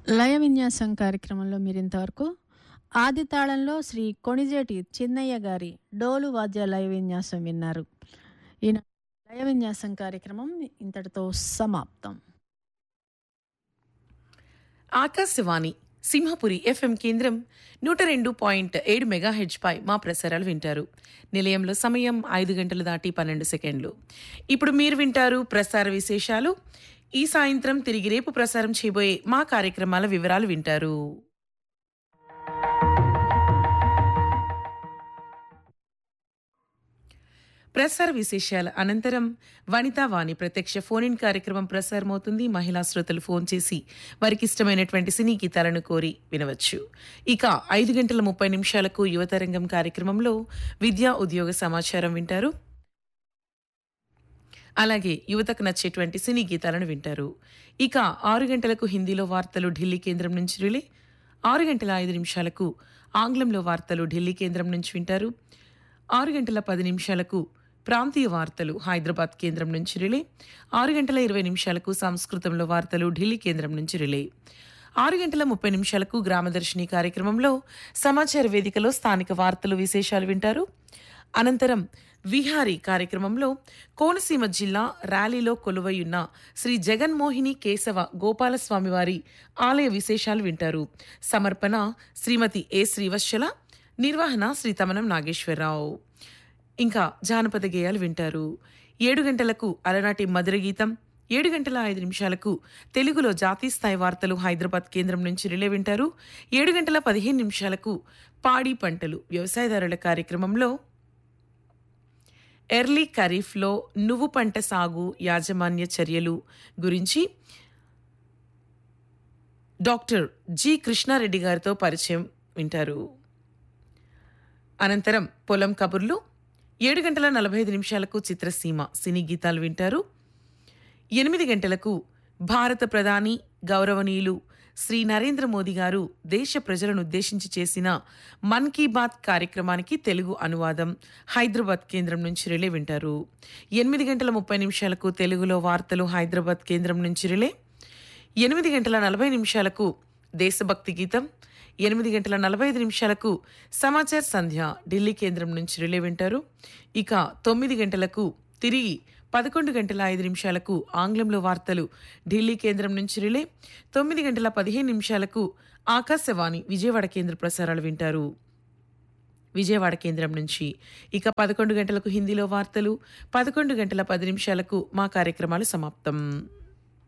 లయ విన్యాసం కార్యక్రమంలో మీరు ఇంతవరకు ఆది తాళంలో శ్రీ కొణిజేటి చిన్నయ్య గారి డోలు వాద్య లయ విన్యాసం విన్నారు ఈయన లయ విన్యాసం కార్యక్రమం ఇంతటితో సమాప్తం ఆకాశవాణి సింహపురి ఎఫ్ఎం కేంద్రం నూట రెండు పాయింట్ ఏడు మెగాహెచ్ పై మా ప్రసారాలు వింటారు నిలయంలో సమయం ఐదు గంటలు దాటి పన్నెండు సెకండ్లు ఇప్పుడు మీరు వింటారు ప్రసార విశేషాలు ఈ సాయంత్రం తిరిగి రేపు ప్రసారం చేయబోయే మా కార్యక్రమాల వివరాలు వింటారు ప్రసార విశేషాల అనంతరం వనితా వాణి ప్రత్యక్ష ఫోన్ ఇన్ కార్యక్రమం ప్రసారమవుతుంది మహిళా శ్రోతలు ఫోన్ చేసి వారికి ఇష్టమైనటువంటి సినీ గీతాలను కోరి వినవచ్చు ఇక ఐదు గంటల ముప్పై నిమిషాలకు యువతరంగం కార్యక్రమంలో విద్యా ఉద్యోగ సమాచారం వింటారు అలాగే యువతకు నచ్చేటువంటి సినీ గీతాలను వింటారు ఇక ఆరు గంటలకు హిందీలో వార్తలు ఢిల్లీ కేంద్రం నుంచి రిలే ఆరు గంటల ఐదు నిమిషాలకు ఆంగ్లంలో వార్తలు ఢిల్లీ కేంద్రం నుంచి వింటారు ఆరు గంటల పది నిమిషాలకు ప్రాంతీయ వార్తలు హైదరాబాద్ కేంద్రం నుంచి రిలే ఆరు గంటల ఇరవై నిమిషాలకు సంస్కృతంలో వార్తలు ఢిల్లీ కేంద్రం నుంచి రిలే ఆరు గంటల ముప్పై నిమిషాలకు గ్రామదర్శిని కార్యక్రమంలో సమాచార వేదికలో స్థానిక వార్తలు విశేషాలు వింటారు అనంతరం విహారీ కార్యక్రమంలో కోనసీమ జిల్లా ర్యాలీలో కొలువైయున్న శ్రీ జగన్మోహిని కేశవ గోపాలస్వామి వారి ఆలయ విశేషాలు వింటారు సమర్పణ శ్రీమతి ఏ శ్రీవత్సల నిర్వహణ శ్రీ తమనం నాగేశ్వరరావు ఇంకా జానపద గేయాలు వింటారు ఏడు గంటలకు అలనాటి మధుర గీతం ఏడు గంటల ఐదు నిమిషాలకు తెలుగులో జాతీయ స్థాయి వార్తలు హైదరాబాద్ కేంద్రం నుంచి రిలే వింటారు ఏడు గంటల పదిహేను నిమిషాలకు పాడి పంటలు వ్యవసాయదారుల కార్యక్రమంలో ఎర్లీ ఖరీఫ్లో నువ్వు పంట సాగు యాజమాన్య చర్యలు గురించి డాక్టర్ జి కృష్ణారెడ్డి గారితో పరిచయం వింటారు అనంతరం పొలం కబుర్లు ఏడు గంటల నలభై ఐదు నిమిషాలకు చిత్రసీమ సినీ గీతాలు వింటారు ఎనిమిది గంటలకు భారత ప్రధాని గౌరవనీయులు శ్రీ నరేంద్ర మోదీ గారు దేశ ప్రజలను ఉద్దేశించి చేసిన మన్ కీ బాత్ కార్యక్రమానికి తెలుగు అనువాదం హైదరాబాద్ కేంద్రం నుంచి రిలే వింటారు ఎనిమిది గంటల ముప్పై నిమిషాలకు తెలుగులో వార్తలు హైదరాబాద్ కేంద్రం నుంచి రిలే ఎనిమిది గంటల నలభై నిమిషాలకు దేశభక్తి గీతం ఎనిమిది గంటల నలభై ఐదు నిమిషాలకు సమాచార్ సంధ్య ఢిల్లీ కేంద్రం నుంచి రిలే వింటారు ఇక తొమ్మిది గంటలకు తిరిగి పదకొండు గంటల ఐదు నిమిషాలకు ఆంగ్లంలో వార్తలు ఢిల్లీ కేంద్రం నుంచి రిలే తొమ్మిది గంటల పదిహేను నిమిషాలకు ఆకాశవాణి విజయవాడ కేంద్ర ప్రసారాలు వింటారు విజయవాడ కేంద్రం నుంచి ఇక పదకొండు గంటలకు హిందీలో వార్తలు పదకొండు గంటల పది నిమిషాలకు మా కార్యక్రమాలు సమాప్తం